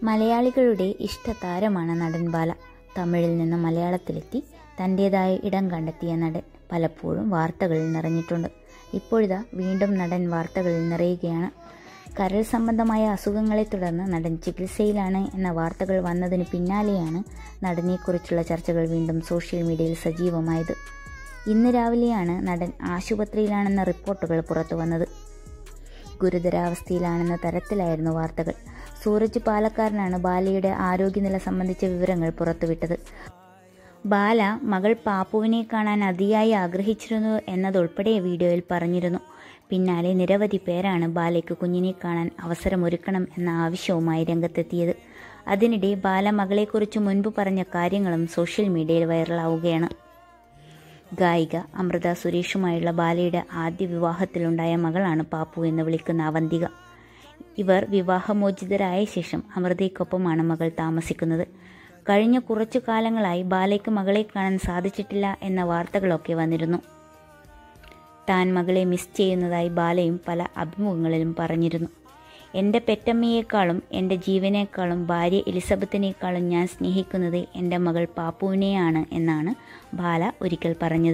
മലയാളികളുടെ ഇഷ്ടതാരമാണ് നടൻ ബാല തമിഴിൽ നിന്ന് മലയാളത്തിലെത്തി തൻ്റേതായ ഇടം കണ്ടെത്തിയ നടൻ പലപ്പോഴും വാർത്തകളിൽ നിറഞ്ഞിട്ടുണ്ട് ഇപ്പോഴിതാ വീണ്ടും നടൻ വാർത്തകളിൽ നിറയുകയാണ് കരൾ സംബന്ധമായ അസുഖങ്ങളെ തുടർന്ന് നടൻ ചികിത്സയിലാണ് എന്ന വാർത്തകൾ വന്നതിന് പിന്നാലെയാണ് നടനെക്കുറിച്ചുള്ള ചർച്ചകൾ വീണ്ടും സോഷ്യൽ മീഡിയയിൽ സജീവമായത് ഇന്ന് രാവിലെയാണ് നടൻ ആശുപത്രിയിലാണെന്ന റിപ്പോർട്ടുകൾ പുറത്തു വന്നത് ഗുരുതരാവസ്ഥയിലാണെന്ന തരത്തിലായിരുന്നു വാർത്തകൾ സൂരജ് പാലക്കാരനാണ് ബാലയുടെ ആരോഗ്യനില സംബന്ധിച്ച വിവരങ്ങൾ പുറത്തുവിട്ടത് ബാല മകൾ പാപ്പുവിനെ കാണാൻ അതിയായി ആഗ്രഹിച്ചിരുന്നു എന്നതുൾപ്പെടെ വീഡിയോയിൽ പറഞ്ഞിരുന്നു പിന്നാലെ നിരവധി പേരാണ് ബാലയ്ക്ക് കുഞ്ഞിനെ കാണാൻ അവസരമൊരുക്കണം എന്ന ആവശ്യവുമായി രംഗത്തെത്തിയത് അതിനിടെ ബാല മകളെക്കുറിച്ച് മുൻപ് പറഞ്ഞ കാര്യങ്ങളും സോഷ്യൽ മീഡിയയിൽ വൈറലാവുകയാണ് ഗായിക അമൃത സുരേഷുമായുള്ള ബാലയുടെ ആദ്യ വിവാഹത്തിലുണ്ടായ മകളാണ് പാപ്പു എന്ന് വിളിക്കുന്ന അവന്തിക ഇവർ വിവാഹമോചിതരായ ശേഷം അമൃതയ്ക്കൊപ്പമാണ് മകൾ താമസിക്കുന്നത് കഴിഞ്ഞ കുറച്ചു കാലങ്ങളായി ബാലയ്ക്ക് മകളെ കാണാൻ സാധിച്ചിട്ടില്ല എന്ന വാർത്തകളൊക്കെ വന്നിരുന്നു താൻ മകളെ മിസ് ചെയ്യുന്നതായി ബാലയും പല അഭിമുഖങ്ങളിലും പറഞ്ഞിരുന്നു എൻ്റെ പെറ്റമ്മയേക്കാളും എൻ്റെ ജീവനേക്കാളും ഭാര്യ എലിസബത്തിനേക്കാളും ഞാൻ സ്നേഹിക്കുന്നത് എൻ്റെ മകൾ പാപ്പുവിനെയാണ് എന്നാണ് ബാല ഒരിക്കൽ പറഞ്ഞത്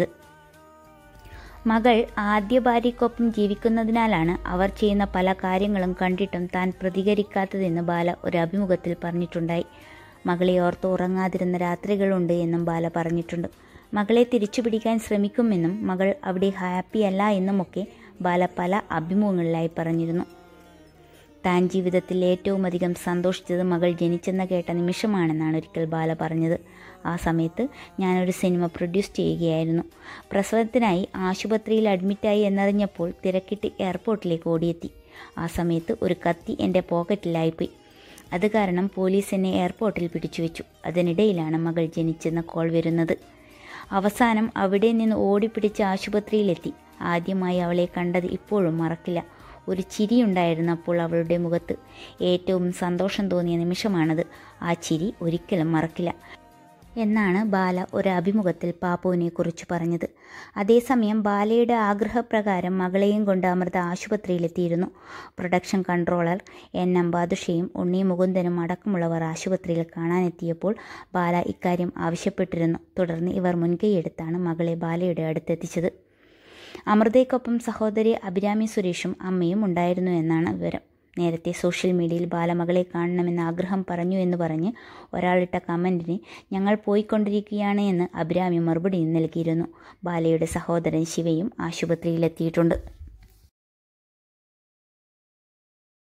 മകൾ ആദ്യ ഭാര്യയ്ക്കൊപ്പം ജീവിക്കുന്നതിനാലാണ് അവർ ചെയ്യുന്ന പല കാര്യങ്ങളും കണ്ടിട്ടും താൻ പ്രതികരിക്കാത്തതെന്ന് ബാല ഒരു അഭിമുഖത്തിൽ പറഞ്ഞിട്ടുണ്ടായി മകളെ ഓർത്ത് ഉറങ്ങാതിരുന്ന രാത്രികളുണ്ട് എന്നും ബാല പറഞ്ഞിട്ടുണ്ട് മകളെ തിരിച്ചു പിടിക്കാൻ ശ്രമിക്കുമെന്നും മകൾ അവിടെ ഹാപ്പിയല്ല എന്നുമൊക്കെ ബാല പല അഭിമുഖങ്ങളിലായി പറഞ്ഞിരുന്നു താൻ ജീവിതത്തിൽ ഏറ്റവും അധികം സന്തോഷിച്ചത് മകൾ ജനിച്ചെന്ന് കേട്ട നിമിഷമാണെന്നാണ് ഒരിക്കൽ ബാല പറഞ്ഞത് ആ സമയത്ത് ഞാനൊരു സിനിമ പ്രൊഡ്യൂസ് ചെയ്യുകയായിരുന്നു പ്രസവത്തിനായി ആശുപത്രിയിൽ അഡ്മിറ്റായി എന്നറിഞ്ഞപ്പോൾ തിരക്കിട്ട് എയർപോർട്ടിലേക്ക് ഓടിയെത്തി ആ സമയത്ത് ഒരു കത്തി എൻ്റെ പോക്കറ്റിലായിപ്പോയി അത് കാരണം പോലീസ് എന്നെ എയർപോർട്ടിൽ പിടിച്ചു വെച്ചു അതിനിടയിലാണ് മകൾ ജനിച്ചെന്ന കോൾ വരുന്നത് അവസാനം അവിടെ നിന്ന് ഓടിപ്പിടിച്ച് ആശുപത്രിയിലെത്തി ആദ്യമായി അവളെ കണ്ടത് ഇപ്പോഴും മറക്കില്ല ഒരു ചിരിയുണ്ടായിരുന്നു അപ്പോൾ അവളുടെ മുഖത്ത് ഏറ്റവും സന്തോഷം തോന്നിയ നിമിഷമാണത് ആ ചിരി ഒരിക്കലും മറക്കില്ല എന്നാണ് ബാല ഒരു അഭിമുഖത്തിൽ പാപ്പുവിനെ കുറിച്ച് പറഞ്ഞത് അതേസമയം ബാലയുടെ ആഗ്രഹപ്രകാരം മകളെയും കൊണ്ട് അമൃത ആശുപത്രിയിലെത്തിയിരുന്നു പ്രൊഡക്ഷൻ കൺട്രോളർ എൻ അംബാദുഷയും ഉണ്ണി മുകുന്ദനും അടക്കമുള്ളവർ ആശുപത്രിയിൽ കാണാനെത്തിയപ്പോൾ ബാല ഇക്കാര്യം ആവശ്യപ്പെട്ടിരുന്നു തുടർന്ന് ഇവർ മുൻകൈയെടുത്താണ് മകളെ ബാലയുടെ അടുത്തെത്തിച്ചത് അമൃതയ്ക്കൊപ്പം സഹോദരി അഭിരാമി സുരേഷും അമ്മയും ഉണ്ടായിരുന്നു എന്നാണ് വിവരം നേരത്തെ സോഷ്യൽ മീഡിയയിൽ ബാലമകളെ കാണണമെന്ന് ആഗ്രഹം പറഞ്ഞു എന്ന് പറഞ്ഞ് ഒരാളിട്ട കമൻറ്റിന് ഞങ്ങൾ പോയിക്കൊണ്ടിരിക്കുകയാണ് എന്ന് അഭിരാമി മറുപടിയും നൽകിയിരുന്നു ബാലയുടെ സഹോദരൻ ശിവയും ആശുപത്രിയിലെത്തിയിട്ടുണ്ട്